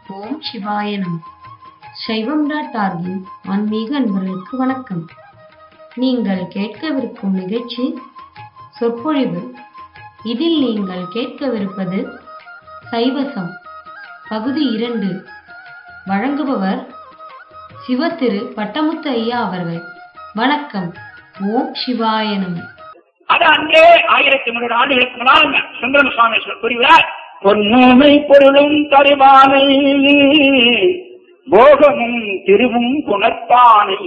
ஓம் சிவாய நம சைவம் டாட் ஆர்கின் ஆன்மீக அன்பர்களுக்கு வணக்கம் நீங்கள் கேட்கவிருக்கும் நிகழ்ச்சி சொற்பொழிவு இதில் நீங்கள் கேட்கவிருப்பது சைவசம் பகுதி இரண்டு வழங்குபவர் சிவத்திரு பட்டமுத்து ஐயா அவர்கள் வணக்கம் ஓம் சிவாய நம அது அன்றே ஆயிரத்தி முன்னூறு ஆண்டுகளுக்கு முன்னால் சுந்தரம் சுவாமி கூறுகிறார் பொன்மூமை பொருளும் தருவானை போகமும் திருவும் குணத்தானை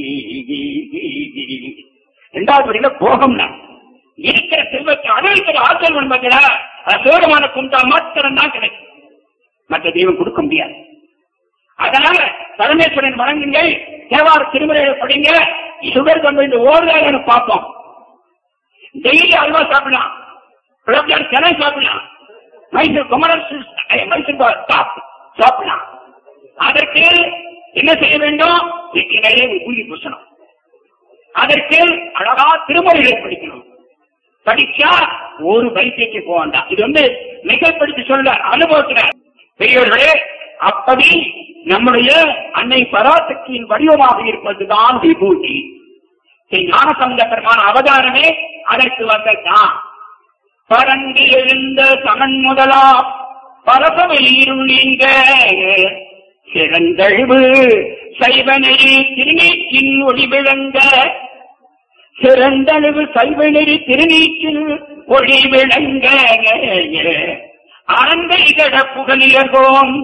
இரண்டாவது வரையில போகம்னா இருக்கிற செல்வத்தை அனுபவிக்கிற ஆற்றல் என்பதுல சோகமான குண்டா மாத்திரம் தான் கிடைக்கும் மற்ற தெய்வம் கொடுக்க முடியாது அதனால பரமேஸ்வரன் வணங்குங்கள் தேவார திருமுறையை படிங்க சுகர் கம்பெனி ஓடுதான்னு பார்ப்போம் டெய்லி அல்வா சாப்பிடலாம் குலப்ஜான் சிலை சாப்பிடலாம் மைசூர் குமரன் மைசூர் பால் சாப்~ சாப்பிடலாம் அதற்கு என்ன செய்ய வேண்டும் வீட்டிலேயே ஊழி பூசணும் அதற்கு அழகா திருமுறைகளை படிக்கணும் படிச்சா ஒரு வைத்தியக்கு போக வேண்டாம் இது வந்து மிகப்படுத்தி சொல்ல அனுபவத்துல பெரியவர்களே அப்படி நம்முடைய அன்னை பராசக்தியின் வடிவமாக இருப்பதுதான் விபூதி ஸ்ரீ ஞானசந்த பெருமான அவதாரமே அதற்கு வந்ததுதான் பரந்து எழுந்த சமன் முதலா பரசமையிருள் நீங்க சிறந்தழிவு சைவநெறி திருநீக்கின் ஒளி விளங்க சிறந்தழிவு சைவநெறி திருநீக்கில் ஒளி விளங்க அரந்தைகட புகழியர்கோம்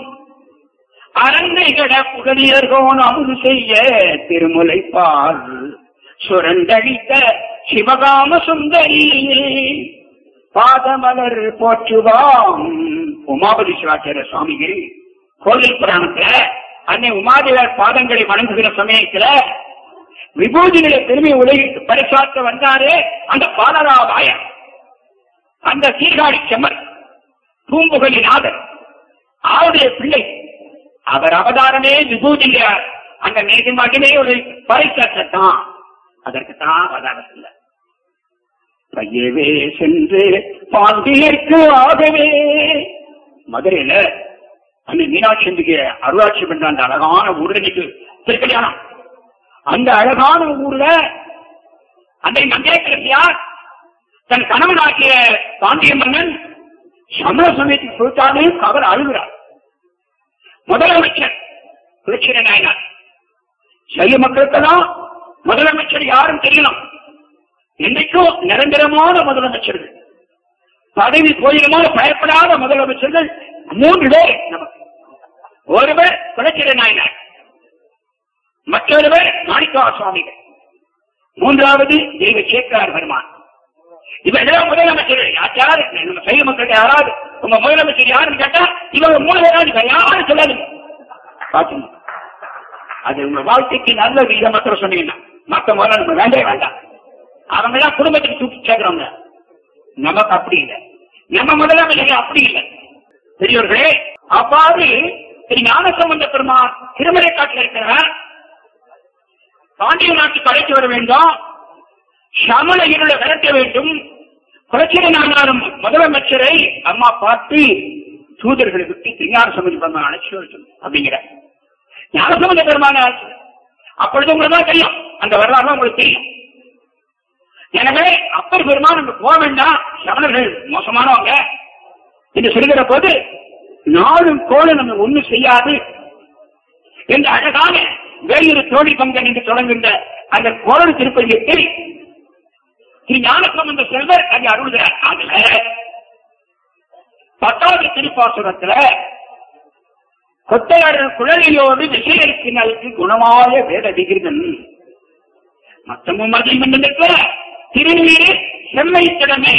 அரந்தைகட புகழியர்கோன் அமுது செய்ய திருமுலைப்பால் சுரண்டழித்த சிவகாம சுந்தரியே பாதமலர் போற்றுவாம் உமாபதி சிவாச்சாரிய சுவாமிகள் கோவில் புராணத்துல அன்னை உமாதேவர் பாதங்களை வணங்குகிற சமயத்துல விபூதிகளை பெருமை உலகிற்கு பரிசாற்ற வந்தாரே அந்த பாலராபாய அந்த சீர்காழி செம்மர் பூம்புகலிநாதர் அவருடைய பிள்ளை அவர் அவதாரமே விபூதிங்க அந்த மேக மகிமே ஒரு பரிசாற்றத்தான் அதற்கு தான் அவதாரம் இல்லை பையவே சென்று பாண்டியர்க்கு ஆகவே மதுரையில அந்த மீனாட்சி அம்பிகை அருளாட்சி பண்ற அந்த அழகான ஊர்ல இன்னைக்கு திருக்கல்யாணம் அந்த அழகான ஊர்ல அந்த மங்கேக்கரசியார் தன் கணவனாகிய பாண்டிய மன்னன் சமண சமயத்துக்கு கொடுத்தாலே அவர் அழுகிறார் முதலமைச்சர் புரட்சிர நாயனார் சைவ மக்களுக்கெல்லாம் முதலமைச்சர் யாரும் தெரியணும் என்றைக்கும் நிரந்தரமான முதலமைச்சர்கள் பதவி போயிடுமோ பயப்படாத முதலமைச்சர்கள் மூன்று பேர் நமக்கு ஒருவர் குலச்சிர நாயனார் மற்றொருவர் மாணிக்கா சுவாமிகள் மூன்றாவது தெய்வ சேக்கரார் பெருமான் இவர்கள் முதலமைச்சர்கள் யாராவது நம்ம சைவ மக்கள் யாராவது உங்க முதலமைச்சர் யாருன்னு கேட்டா இவங்க மூணு பேராவது யாரும் சொல்லாதுங்க பாத்துங்க அது உங்க வாழ்க்கைக்கு நல்ல விதம் மாத்திரம் சொன்னீங்கன்னா மத்த முதல்ல நம்ம வேண்டவே வேண்டாம் அவங்க எல்லாம் குடும்பத்துக்கு தூக்கி சேர்க்கிறவங்க நமக்கு அப்படி இல்லை நம்ம முதலமைச்சர் அப்படி இல்லை பெரியவர்களே அவ்வாறு திரு ஞானசம்பந்த பெருமான் திருமலை காட்டில் இருக்கிறார் பாண்டிய நாட்டுக்கு அழைத்து வர வேண்டும் சமண இருளை விரட்ட வேண்டும் குலச்சிர நாடாரும் முதலமைச்சரை அம்மா பார்த்து தூதர்களை விட்டு திருஞான சம்பந்த பெருமான் அழைச்சி வரட்டும் அப்படிங்கிற ஞானசம்பந்த பெருமான அப்பொழுது உங்களுக்கு தான் தெரியும் அந்த வரலாறு உங்களுக்கு தெரியும் எனவே அப்பர் பெருமான் அங்க போக வேண்டாம் சமணர்கள் மோசமானவங்க என்று சொல்கிற போது நாளும் கோளை நம்ம ஒண்ணும் செய்யாது என்ற அழகான வேலூர் தோழி பங்கன் என்று தொடங்குகின்ற அந்த கோளறு திருப்பதியத்தை திரு ஞானசம்பந்த செல்வர் அங்கே அருள்கிறார் அதுல பத்தாவது திருப்பாசுரத்துல கொத்தையாளர் குழலியோடு விஷயருக்கு நல்கு குணமாய வேத விகிதன் மத்தமும் மதியம் என்று திருநீர் செம்மை திறமை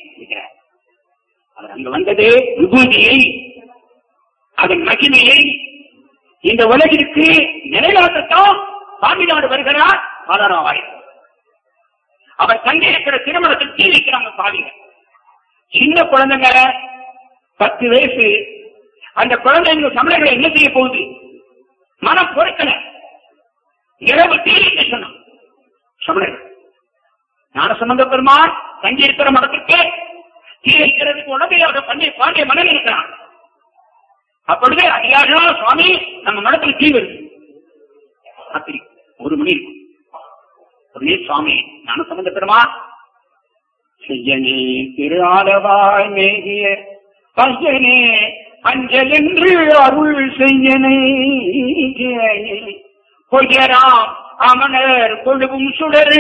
அவர் அங்கு வந்தது விபூதியை அதன் மகிமையை இந்த உலகிற்கு நிலைநாட்டத்தான் சாமிநாடு வருகிறார் பாலராவாய் அவர் தங்கி இருக்கிற திருமணத்தில் தீ வைக்கிறாங்க பாவிங்க சின்ன குழந்தைங்க பத்து வயசு அந்த குழந்தைங்க தமிழர்களை என்ன செய்ய போகுது மனம் பொறுக்கல இரவு தீ வைக்க சொன்னான் தமிழர்கள் ஞானசம்பந்த பெருமான் தங்கி இருக்கிற மடத்திற்கு தீ வைக்கிறதுக்கு உடனடியாக பண்ணி பாண்டிய மன்னன் இருக்கிறான் அப்பொழுது அதிகாரம் சுவாமி நம்ம மடத்துல தீ வருது ராத்திரி ஒரு மணி இருக்கும் உடனே சுவாமி ஞான சம்பந்த பெருமா செய்யனே திரு ஆலவாய் மேகிய பஞ்சனே அஞ்சல் என்று அருள் செய்யனே பொய்யராம் அமணர் கொழுவும் சுடரே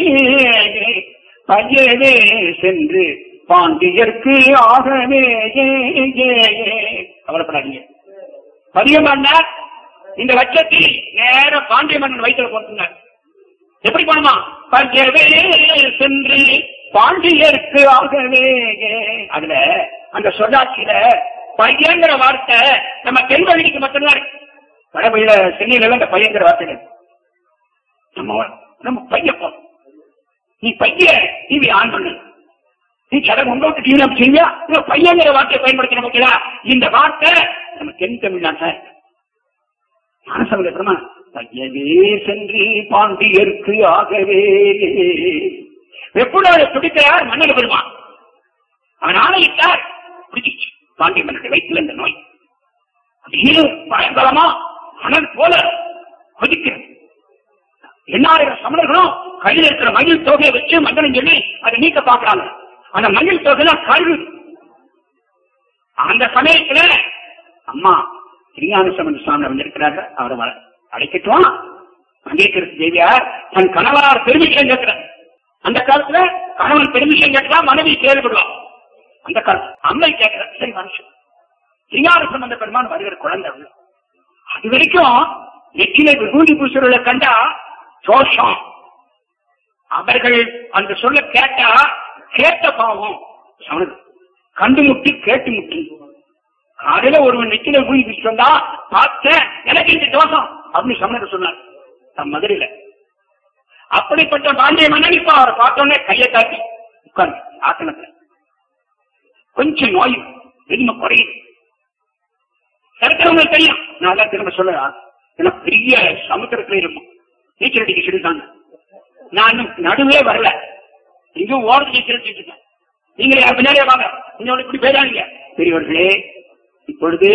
பையனே சென்று பாண்டியர்க்கு ஆகவே ஏ, ஏ, ஏ. கவலைப்படாதீங்க பதியமன்னர் இந்த லட்சத்தில் நேர பாண்டிய மன்னன் வயிற்றுல போட்டுனார் எப்படி பண்ணுமா பஞ்சவே சென்று பாண்டியர்க்கு ஆகவே அதுல அந்த சொல்லாட்சியில பையங்கிற வார்த்தை நம்ம தென்வழிக்கு மட்டும்தான் இருக்கு வடமொழியில சென்னையில எல்லாம் இந்த பையங்கிற வார்த்தை இல்லை. நம்ம நம்ம பையன் போ. நீ பைய டிவி ஆன் பண்ணு நீ சடங்கு உங்களோட டிவி நம்ம செய்யா இல்ல பையங்கிற வார்த்தையை பயன்படுத்தி நமக்கு இந்த வார்த்தை நம்ம தென் தமிழ்நாட்டை மனசவங்க பிரமா பையவே சென்று பாண்டியர்க்கு ஆகவே எப்பொழுது துடிக்கிறார் மன்னர் பெருமான் அவன் ஆணையிட்டார் பிடிச்சிச்சு பாண்டிய மன்னரை வயிற்றுல இந்த நோய் அப்படியே பயங்கரமா அனல் போல கொதிக்கிறது எண்ணாயிரம் சமணர்களும் கையில் இருக்கிற மயில் தொகையை வச்சு மன்னன் சொல்லி அதை நீக்க பார்க்கறாங்க அந்த மயில் தொகை தான் கழுவு அந்த சமயத்துல அம்மா திருஞான சம்பந்த சுவாமி வந்திருக்கிறாங்க அவரை வர அழைக்கட்டும் மங்கேஸ்வரர் தேவியார் தன் கணவனார் பெருமிஷம் கேட்கிறார் அந்த காலத்துல கணவன் பெருமிஷம் கேட்டா மனைவி செயல்படுவான் அந்த காலத்துல அம்மை கேட்கிறார் சரி மனுஷன் திருஞான சம்பந்த பெருமான் வருகிற குழந்தை உள்ள. அது வரைக்கும் நெற்றில விபூதி பூசுறத கண்டா தோஷம் அவர்கள் அந்த சொல்ல கேட்டா கேட்ட பாவம் அவனுக்கு கண்டு முட்டி கேட்டு முட்டி காலையில ஒருவன் நெத்தில விபூதி பூசி வந்தா பார்த்தேன் எனக்கு இந்த தோஷம் அப்படின்னு சமணர் சொன்னார் தம் மதுரையில அப்படிப்பட்ட பாண்டிய மன்னன் இப்ப அவரை பார்த்தோன்னே கையை தாக்கி உட்கார்ந்து ஆசனத்துல கொஞ்சம் நோய் எதுமை குறையுது இருக்கிறவங்களுக்கு தெரியும் நான் தான் திரும்ப சொல்ல ஏன்னா பெரிய சமுத்திரத்துல இருக்கும் நீச்சல் அடிக்க சொல்லிட்டாங்க நான் இன்னும் நடுவே வரல இங்கும் ஓரத்து நீச்சல் அடிச்சிட்டு இருக்கேன் நீங்க யார் பின்னாடியே வாங்க கொஞ்சம் இப்படி பேசாதீங்க பெரியவர்களே இப்பொழுது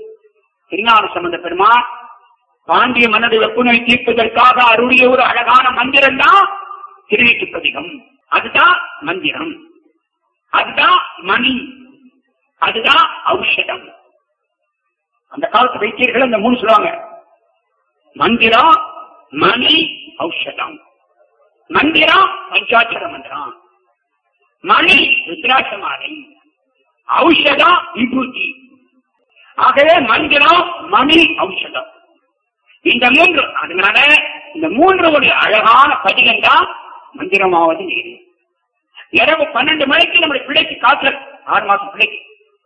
திருஞான சம்பந்த பெருமா பாண்டிய மன்னரை வெப்புநோய் தீர்ப்பதற்காக அருளிய ஒரு அழகான மந்திரம் தான் திருநீட்டு பதிகம் அதுதான் மந்திரம் அதுதான் மணி அதுதான் ஔஷதம் அந்த காலத்து வைத்தியர்கள் அந்த மூணு சொல்லுவாங்க மந்திரம் மணி ஔஷதம் மந்திரம் பஞ்சாட்சர மந்திரம் மணி ருத்ராட்சமாலை ஔஷதம் விபூதி ஆகவே மந்திரம் மணி ஔஷதம் இந்த மூன்று அதனால இந்த மூன்று ஒரு அழகான பதிகம் தான் மந்திரமாவது நீர் இரவு பன்னெண்டு மணிக்கு நம்முடைய பிள்ளைக்கு காய்ச்சல் ஆறு மாசம் பிள்ளைக்கு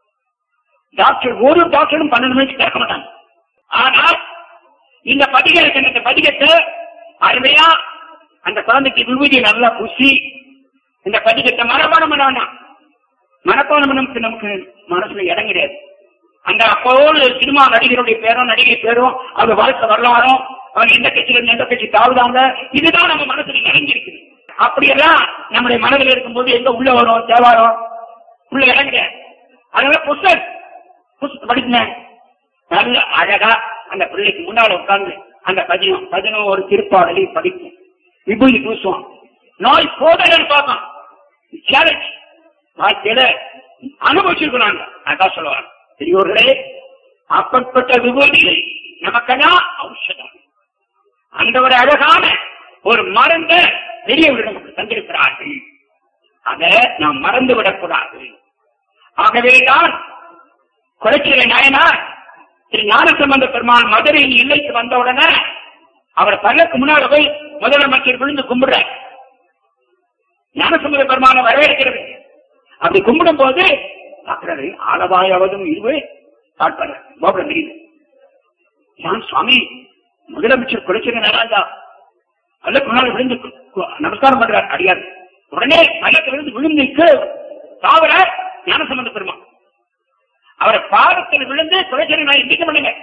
டாக்டர் ஒரு டாக்டரும் பன்னெண்டு மணிக்கு திறக்க மாட்டாங்க ஆனால் இந்த பதிகம் இருக்கு இந்த பதிகத்தை அருமையா அந்த குழந்தைக்கு விபூதியை நல்லா பூசி இந்த பதிகத்தை மனப்பாடம் பண்ண வேண்டாம் மனப்பாடம் நமக்கு நமக்கு மனசுல இடம் கிடையாது அந்த அப்போது சினிமா நடிகருடைய பேரும் நடிகை பேரும் அவங்க வாழ்க்கை வரலாறும் அவங்க எந்த கட்சியில இருந்து எந்த கட்சி தாவுதாங்க இதுதான் நம்ம மனசுல நிறைஞ்சிருக்குது அப்படியெல்லாம் நம்முடைய மனதில் இருக்கும்போது எங்க உள்ள வரும் தேவாரம் உள்ள இடம் கிடையாது அதனால புஸ்தக் புஸ்தகம் படிக்கிறேன் நல்ல அழகா அந்த பிள்ளைக்கு முன்னால உட்கார்ந்து அந்த பதினம் பதினம் ஒரு திருப்பாடலை படிக்கும் விபூதி பூசுவோம் நோய் போதல் பார்க்கும் சேலஞ்ச் வாழ்க்கையில அனுபவிச்சிருக்கிறாங்க அதான் சொல்லுவாங்க பெரியோர்களே அப்பற்பட்ட விபூதிகள் நமக்கெல்லாம் ஔஷதம் அந்த ஒரு அழகான ஒரு மருந்த பெரியவர்கள் நமக்கு தந்திருக்கிறார்கள் அதை நாம் மறந்து விடக்கூடாது ஆகவேதான் குலச்சிறை நாயனார் திரு ஞானசம்பந்த பெருமான் மதுரையின் இல்லைக்கு வந்த உடனே அவர் பல்லக்கு முன்னால போய் முதலமைச்சர் விழுந்து கும்பிடுறார் ஞானசம்பந்த பெருமான வரவேற்கிறது அப்படி கும்பிடும் போது டாக்டர் ஆளவாயாவதும் இருவே காட்டுறாரு கோபுரம் தெரியுது யான் சுவாமி முதலமைச்சர் குலச்சிறை நாராஜா பல்லக்கு முன்னால விழுந்து கு- கு- நமஸ்காரம் பண்றார் அடியார் உடனே பல்லக்கு விழுந்து விழுந்து கீழே தாவர ஞானசம்பந்த பெருமான் அவரை பாதத்தில் விழுந்து குலச்சிறை நான் எந்திக்க பண்ணுங்க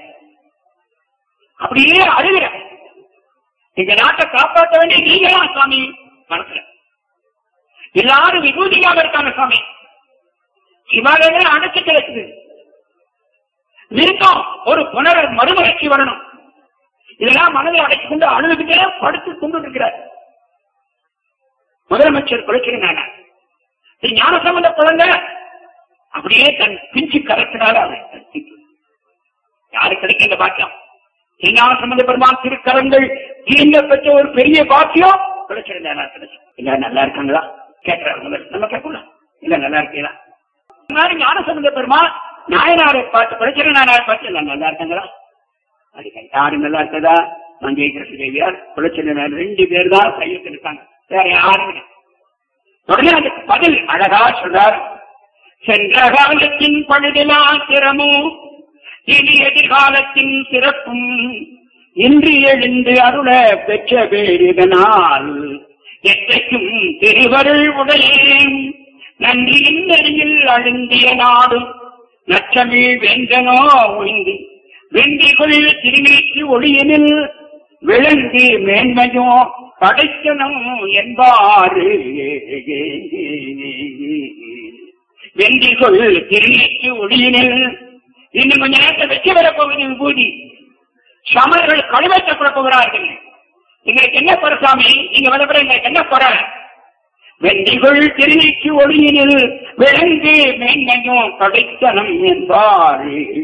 அப்படியே அழுகிற எங்க நாட்டை காப்பாற்ற வேண்டிய நீங்க தான் சுவாமி மனசுல எல்லாரும் விபூதியாக இருக்காங்க சுவாமி சிவாலயமே அடைச்சு கிடக்குது மீண்டும் ஒரு புனர் மறுமலர்ச்சி வரணும் இதெல்லாம் மனதை அடைத்துக் கொண்டு அழுதுகிட்டே படுத்து கொண்டு இருக்கிறார் முதலமைச்சர் குலைச்சிருந்தாங்க ஞான சம்பந்த குழந்தை அப்படியே தன் பிஞ்சு கரத்தினால அவரை தட்டி யாரு கிடைக்கின்ற பாக்கியம் ஞான சம்பந்த பெருமான் திருக்கரங்கள் தீங்க பெற்ற ஒரு பெரிய பாக்கியம் குலைச்சிருந்தாங்க கிடைச்சு இல்ல நல்லா இருக்காங்களா கேட்கிறார் முதல் நம்ம கேட்கலாம் இல்ல நல்லா இருக்கீங்களா இந்த மாதிரி ஞான சம்பந்த பெருமான் நாயனாரை பார்த்து குலைச்சிற நாயனாரை பார்த்து இல்ல நல்லா இருக்காங்களா அதுக்கு யாரு நல்லா இருக்கதா மங்கை கிருஷ்ண தேவியார் குலச்செல்ல ரெண்டு பேர் தான் கையெழுத்து இருக்காங்க வேற யாரும் இல்லை. உடனே அதுக்கு பதில் அழகா சொல்றார் சென்ற காலத்தின் பழுதிலா திறமும் இனி எதிர்காலத்தின் சிறப்பும் இன்று எழுந்து அருள பெற்ற பேரிதனால் எத்தைக்கும் திருவருள் உடையேன் நன்றியின் நெறியில் அழுந்திய நாடும் நச்சமிழ் வெந்தனோ ஒய்ந்து வெண்டிகுள் திருநீற்று ஒளியினில் விளங்கி மேன்மையோ படைக்கணும் என்பாரு வெண்டிகுள் திருநீற்று ஒளியினில் இன்னும் கொஞ்ச நேரத்தை வெற்றி பெறப் போகுது விபூதி சமர்கள் கழுவேற்றப்பட போகிறார்கள் எங்களுக்கு என்ன குறை சாமி நீங்க வந்த பிறகு எங்களுக்கு என்ன குறை வெண்டிகுள் திருநீற்று ஒளியினில் விளங்கு மேன்மையும் படைத்தனம் என்பார்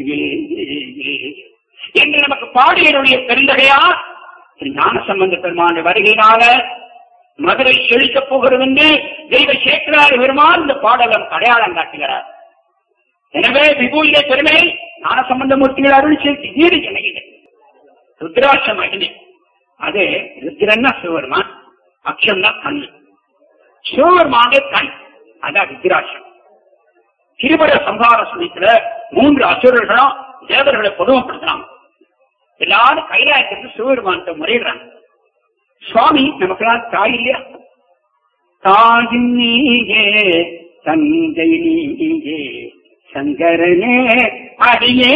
என்று நமக்கு பாடியருடைய பெருந்தகையா திரு ஞான சம்பந்த பெருமான வருகையினால மதுரை செழிக்கப் போகிறது என்று தெய்வ சேக்கரார் பெருமான் இந்த பாடலம் அடையாளம் காட்டுகிறார் எனவே விபூதிய பெருமை ஞான சம்பந்த மூர்த்திகள் அருள் சேர்த்து ஈடு இணைகிறது ருத்ராட்ச மகிமை அது ருத்ரன்னா சிவருமான் அக்ஷம்னா கண்ணு சிவபெருமானே கண் அதான் ருத்ராட்சம் திருபட சம்ஹார சமயத்துல மூன்று அசுரர்களும் தேவர்களை கொடுமைப்படுத்தலாம் எல்லாரும் கைலாயத்திற்கு சிவபெருமானத்தை முறையிடுறாங்க சுவாமி நமக்கெல்லாம் தாய் இல்லையா தாயின் நீயே தந்தை நீயே சங்கரனே அடியே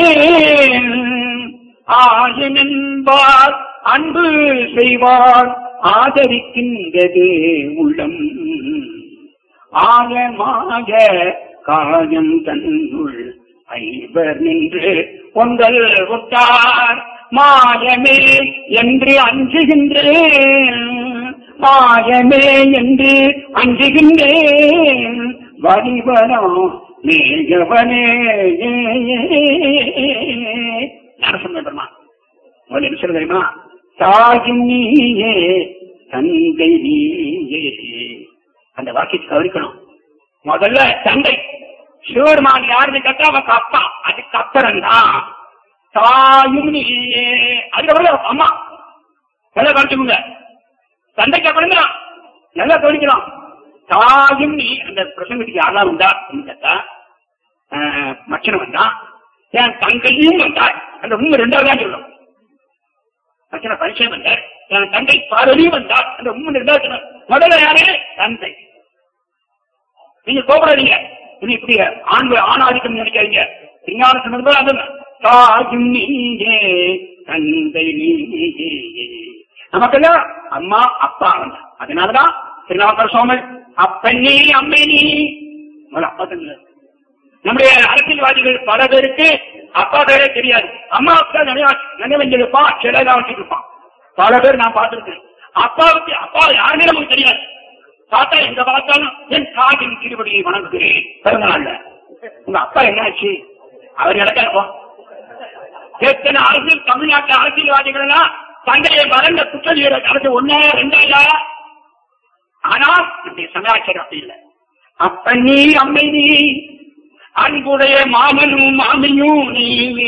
ஆயனென்பார் அன்பு செய்வார் ஆதரிக்கின்றது உள்ளம் ஆயமாக காயம் தன்னுள் ஐவர் நின்று ஒன்றல் விட்டார் மாயமே என்று அஞ்சுகின்றேன் மாயமே என்று அஞ்சுகின்றேன் வடிவனோ மேகவனே நரசிம்ம பெருமான் முதல்ல என்ன சொல்ல தெரியுமா தாயும் நீயே தந்தை நீயே அந்த வாக்கியத்தை கவனிக்கணும் முதல்ல தந்தை சிவருமான் யாருன்னு கேட்டா அவன் அப்பா அதுக்கு அப்புறம் தான் தாயும் நீயே அதுக்கப்புறம் அம்மா நல்லா கவனிச்சுக்கோங்க தந்தைக்கு அப்புறம் தான் நல்லா கவனிக்கலாம் தாயும் நீ அந்த பிரசங்கத்துக்கு யாரெல்லாம் வந்தா அப்படின்னு கேட்டா ஆஹ், மச்சனம் வந்தான் என் தங்கையும் வந்தார் அந்த உண்மை ரெண்டாவது தான் சொல்லும் மச்சன பரிசயம் வந்தார் என் தங்கை பார்வதியும் வந்தார் அந்த உண்மை ரெண்டாவது சொல்லணும் முதல்ல யாரு தந்தை நீங்க கோபடாதீங்க இது இப்படி ஆண் ஆணாதிக்கம் நினைக்காதீங்க விஞ்ஞான சம்பந்தம் அது தாயும் நீயே தந்தை நீயே நமக்கெல்லாம் அம்மா அப்பா வந்தா அதனாலதான் திருநாவுக்கர சுவாமி அப்பன் நீ அம்மை நீ முதல்ல அப்பா தந்தை நம்முடைய அரசியல்வாதிகள் பல பேருக்கு அப்பா பேரே தெரியாது அம்மா அப்பா நினைவா நினைவஞ்சிருப்பான் சிலைதான் வச்சிருப்பான் பல பேர் நான் பார்த்திருக்கேன் அப்பாவுக்கு அப்பா யாருமே நமக்கு தெரியாது பார்த்தா எங்க பார்த்தாலும் என் காதின் திருவடியை வணங்குகிறேன் பிறந்த நாள்ல உங்க அப்பா என்னாச்சு அவர் இறக்காருப்போம் எத்தனை அரசியல் தமிழ்நாட்டு அரசியல்வாதிகள் எல்லாம் தந்தையை மறந்த குற்றவியலை கலந்து ஒன்னா ரெண்டாயா ஆனா நம்முடைய சமாச்சாரம் அப்படி இல்லை அப்ப நீ அம்மை நீ அன்புடைய மாமனும் மாமியும் நீ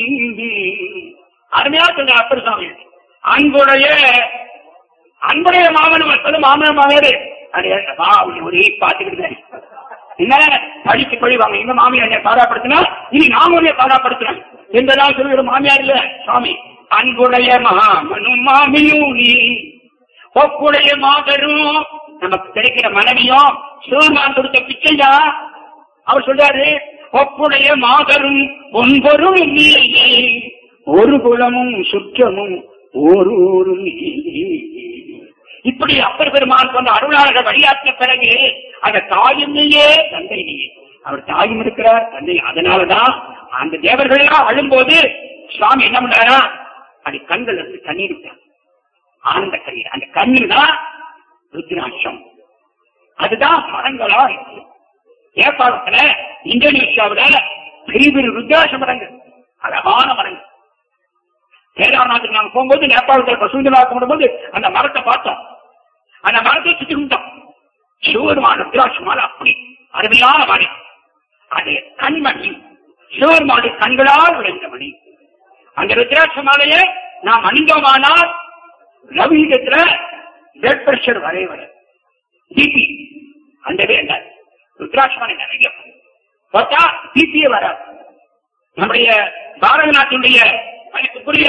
அருமையா சொல்ற அப்பர் சாமி அன்புடைய அன்புடைய மாமனும் வச்சது மாமன் மாமியாரு அது வா அப்படி ஒரே பாத்துக்கிட்டு என்ன படிச்சு பழிவாங்க எங்க மாமியார் என்னை பாராப்படுத்தினா இனி நாம உன்னை பாராப்படுத்துறேன் என்றெல்லாம் சொல்லுகிற மாமியார் இல்ல சாமி அன்புடைய மாமனும் மாமியும் நீ ஒப்புடைய மாதரும் நமக்கு கிடைக்கிற மனைவியும் சிவமான் கொடுத்த பிச்சையா அவர் சொல்றாரு ஒப்புடைய மாதரும் ஒன்பொருள் நீயே ஒரு குலமும் சுற்றமும் ஒரு ஊரும் நீயே இப்படி அப்பர் பெருமான் கொண்ட அருளாளர்கள் வழியாற்றின பிறகு அந்த தாயும் நீயே தந்தை நீயே அவர் தாயும் இருக்கிறார் தந்தை அதனாலதான் அந்த தேவர்கள் எல்லாம் அழும்போது சுவாமி என்ன பண்றாரா அது கண்கள் இருந்து கண்ணீர் விட்டார் ஆனந்த கண்ணீர் அந்த கண்ணீர் தான் ருத்ராட்சம் அதுதான் மரங்களா இருக்கு நேபாளத்துல இந்தோனேஷியாவுல பெரிய பெரிய ருத்ராட்ச மரங்கள் அழகான மரங்கள் கேதார்நாத்துக்கு நாங்க போகும்போது நேபாளத்தில் பசுந்தநாத் போடும்போது அந்த மரத்தை பார்த்தோம் அந்த மரத்தை சுத்தி கும்பிட்டோம் சிவருமான ருத்ராட்ச மரம் அப்படி அருமையான மரம் அது கண்மணி சிவருமான கண்களால் விளைந்த மணி அந்த ருத்ராட்ச மாலையை நாம் அணிந்தோமானால் ரவீகத்துல பிளட் பிரஷர் வரவே வர பிபி அந்த வேண்டாம் ருத்ராட்ச மாலை நிறைய பார்த்தா பிபியே வராது நம்முடைய பாரத நாட்டினுடைய மதிப்புக்குரிய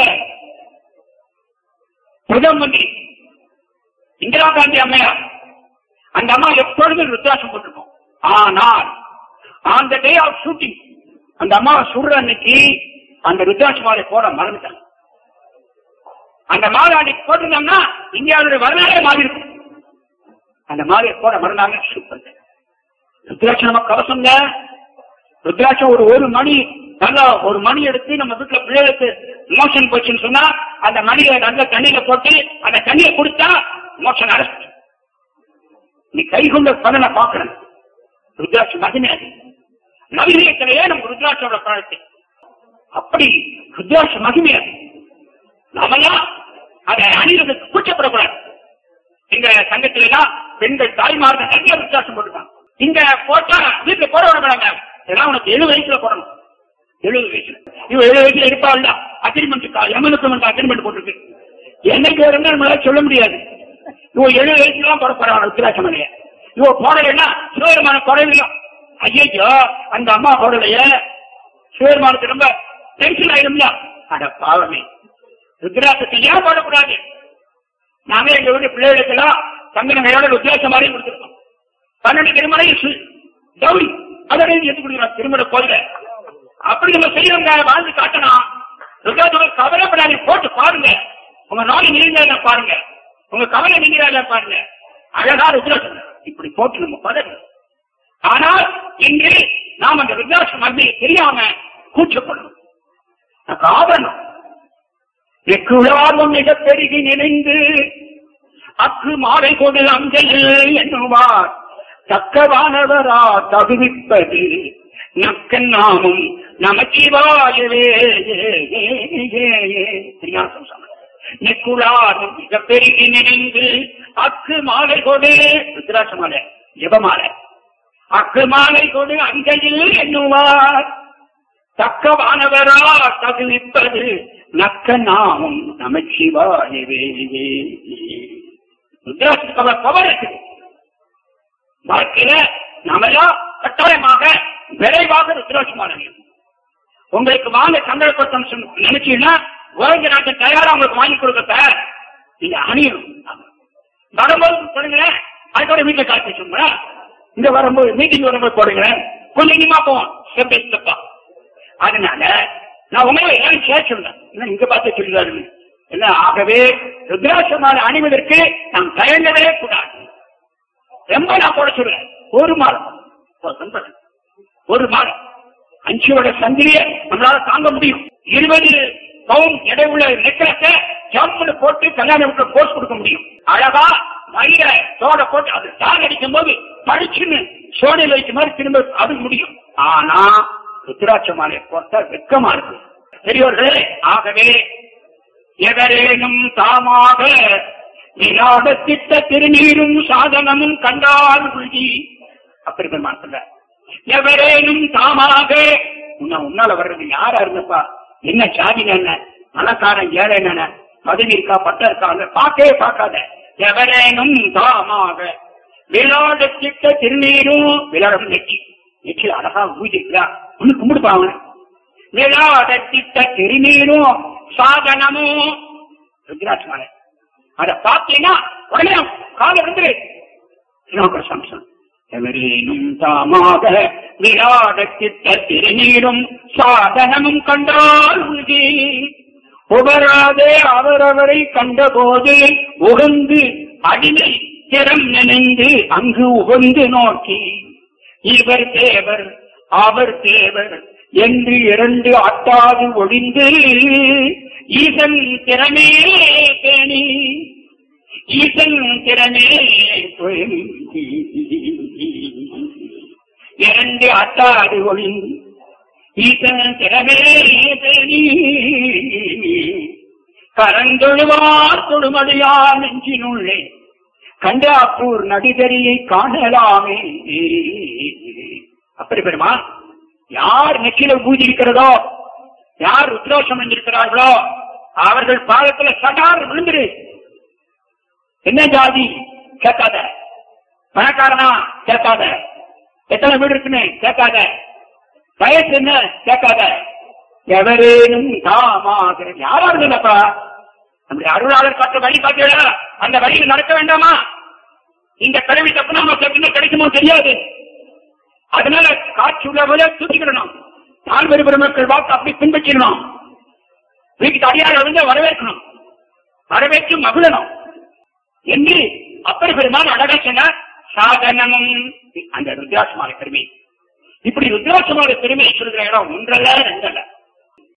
பிரதம மந்திரி இந்திரா காந்தி அம்மையார் அந்த அம்மா எப்பொழுதும் ருத்ராட்சம் போட்டிருக்கோம் ஆனால் அந்த டே ஆஃப் ஷூட்டிங் அந்த அம்மா சுடுற அன்னைக்கு அந்த ருத்ராட்ச மாலை போட மறந்துட்டாங்க அந்த மாலை அன்னைக்கு போட்டிருந்தாங்கன்னா இந்தியாவுடைய வரலாறே மாறி இருக்கும் அந்த மாலையை போட மறந்தாங்க ஷூட் பண்ணிட்டாங்க ருத்ராட்சம் நம்ம கவசங்க ருத்ராட்சம் ஒரு ஒரு மணி நல்லா ஒரு மணி எடுத்து நம்ம வீட்டுல பிள்ளைகளுக்கு மோஷன் போச்சுன்னு சொன்னா அந்த மணியை நல்ல தண்ணியில போட்டு அந்த தண்ணியை கொடுத்தா மோஷன் அரசு நீ கை கொண்ட பலனை பார்க்கணும் ருத்ராட்ச மகிமை அது நவீனத்திலேயே நம்ம ருத்ராட்சோட பழத்தை அப்படி ருத்ராட்ச மகிமை அது நாமெல்லாம் அதை அணிவதற்கு கூச்சப்படக்கூடாது எங்க சங்கத்துல எல்லாம் பெண்கள் தாய்மார்கள் நிறைய ருத்ராட்சம் போட்டுருக்காங்க இங்க போட்டா வீட்டுல போட விட மாட்டாங்க ஏன்னா உனக்கு எழுபது வயசுல போடணும் எழுபது வயசுல இவன் எழுபது வயசுல இருப்பாள் அக்ரிமெண்ட் எமனுக்கு வந்து அக்ரிமெண்ட் போட்டிருக்கு என்னைக்கு வரும்னு நம்மளால சொல்ல முடியாது இவன் எழுபது வயசுல தான் போட போறான் ருத்ராட்சம் மலைய இவ போடலைன்னா சிவபெருமான குறைவில்லை ஐயோ அந்த அம்மா போடலையே சிவபெருமானுக்கு ரொம்ப டென்ஷன் ஆயிடும்ல அட பாவமே ருத்ராட்சத்தை ஏன் போடக்கூடாது நாங்க எங்க வீட்டு பிள்ளைகளுக்கெல்லாம் தங்க நகையோட ருத்ராட்சம் மாதிரி கொடுத்துருக்கோம் பன்னெண்டு திருமணை சு- கௌரி அதோட எடுத்து கொடுக்குறோம் திருமண கோயில அப்படி நம்ம செய்யறவங்க வாழ்ந்து காட்டணும் ருத்ராட்சம் கவலைப்படாது போட்டு பாருங்க உங்க நோய் நீங்க பாருங்க உங்க கவலை நீங்க பாருங்க அழகா ருத்ராட்சம் இப்படி போட்டு நம்ம பதறணும் ஆனால் இன்று நாம் அந்த ருத்ராட்ச மருந்தையை தெரியாம கூச்சப்படணும் நமக்கு ஆபரணம் எக்குழார்வம் மிக பெருகி நினைந்து அக்கு மாறை கொடு அஞ்சலில் எண்ணுவார் தக்கவானவரா தகுவிப்பது நக்கன் நாமும் நமச்சிவாயவே நெக்குழார்வம் மிக பெருகி நினைந்து அக்கு மாலை கொடு ருத்ராட்ச மாலை ஜெபமாலை அக்கு மாலை கொடு அஞ்சலில் எண்ணுவார் தக்கவானவரா தகுவிப்பது நக்க நாமும் நமச்சிவாயவே ருத்ராட்சத்துக்கு அவர் பவர் இருக்குது வாழ்க்கையில நாமெல்லாம் கட்டாயமாக விரைவாக ருத்ராட்சமான உங்களுக்கு வாங்க சந்தர்ப்பத்தம் நினைச்சீங்கன்னா உலக நாட்டு தயாரா உங்களுக்கு வாங்கி கொடுக்க நீங்க அணியணும் வரும்போது சொல்லுங்களேன் அதுக்கோட வீட்டுல காட்டி வச்சுங்களா இங்க வரும்போது மீட்டிங் வரும்போது போடுங்களேன் கொஞ்சம் இனிமா போவோம் ஸ்டெப் பை ஸ்டெப்பா அதனால நான் உங்களை ஏன் கேட்கிறேன் என்ன இங்க பார்த்து சொல்லுறாரு என்ன ஆகவே ருத்ராட்சமான அணிவதற்கு நாம் தயங்கவே கூடாது ரொம்ப நான் போட சொல்றேன் ஒரு மாதம் ஒரு சம்பளம். ஒரு மாதம் அஞ்சுவோட சந்திரிய நம்மளால தாங்க முடியும் இருபது பவுன் எடை உள்ள நெக்லஸ ஜம்முன்னு போட்டு கல்யாண வீட்டுல போஸ்ட் கொடுக்க முடியும் அழகா மயிர சோட போட்டு அது டாக் அடிக்கும் போது படிச்சுன்னு சோனையில் வைக்க மாதிரி திரும்ப அது முடியும் ஆனா ருத்ராட்ச மாலையை போட்டா வெக்கமா இருக்கு பெரியோர்களே ஆகவே எவரேனும் தாமாக வினாட திட்ட திருநீரும் சாதனமும் கண்டால் உள்கி அப்படி பெருமான் சொல்ற எவரேனும் தாமாக உன்னை உன்னால வர்றது யாரா இருந்தப்பா என்ன சாதி என்ன பணக்காரன் ஏழை என்ன பதவி இருக்கா பட்டம் இருக்கா பார்க்கவே பார்க்காத எவரேனும் தாமாக விளையாட திட்ட திருநீரும் விளையாடும் நெற்றி நெற்றியில் அழகா ஊதிருக்கா ஒண்ணு கும்பிடுப்பா அவன் விளையாட திட்ட திருநீரும் சாதனமும் ருத்ராட்ச மாலை அதை பார்த்தீங்கன்னா உடனே காலை விழுந்துரு சிவகர சம்சம் எவரேனும் தாமாக விராட கிட்ட திருநீரும் சாதனமும் கண்டால் உள்கி உபராதே அவரவரை கண்டபோது உகந்து அடிமை திறம் நினைந்து அங்கு உகந்து நோக்கி இவர் தேவர் அவர் தேவர் என்று இரண்டு அட்டாது ஒழிந்து ஈசன் திறமே பேணி ஈசன் திறமே பேணி இரண்டு அட்டாது ஒழிந்து ஈசன் திறமே பேணி கரந்தொழுவார் தொழுமடியார் நெஞ்சினுள்ளே கண்டாப்பூர் நடிகரியை காணலாமே அப்படி பெருமா யார் நெற்றில பூஜை இருக்கிறதோ யார் உத்ரோஷம் இருக்கிறார்களோ அவர்கள் பாதத்துல சடார் விழுந்துரு என்ன ஜாதி கேட்காத பணக்காரனா கேட்காத எத்தனை வீடு இருக்குன்னு கேட்காத வயசு என்ன கேட்காத எவரேனும் தாமாக யாரா இருந்தப்பா நம்முடைய அருளாளர் காட்ட வழி பார்த்தீங்களா அந்த வழியில் நடக்க வேண்டாமா இந்த கருவி தப்பு நம்ம தப்புன்னு கிடைக்குமோ தெரியாது அதனால காட்சி உள்ளவரை தூக்கிக்கிடணும் தாழ்வரி பெருமக்கள் வாக்கு அப்படி பின்பற்றிடணும் வீட்டுக்கு அடியார் வந்து வரவேற்கணும் வரவேற்று மகிழணும் என்று அப்படி பெருமான் அழகா சொன்னார் சாதனமும் அந்த ருத்ராட்சமான பெருமை இப்படி ருத்ராட்சமான பெருமை சொல்கிற இடம் ஒன்றல்ல ரெண்டல்ல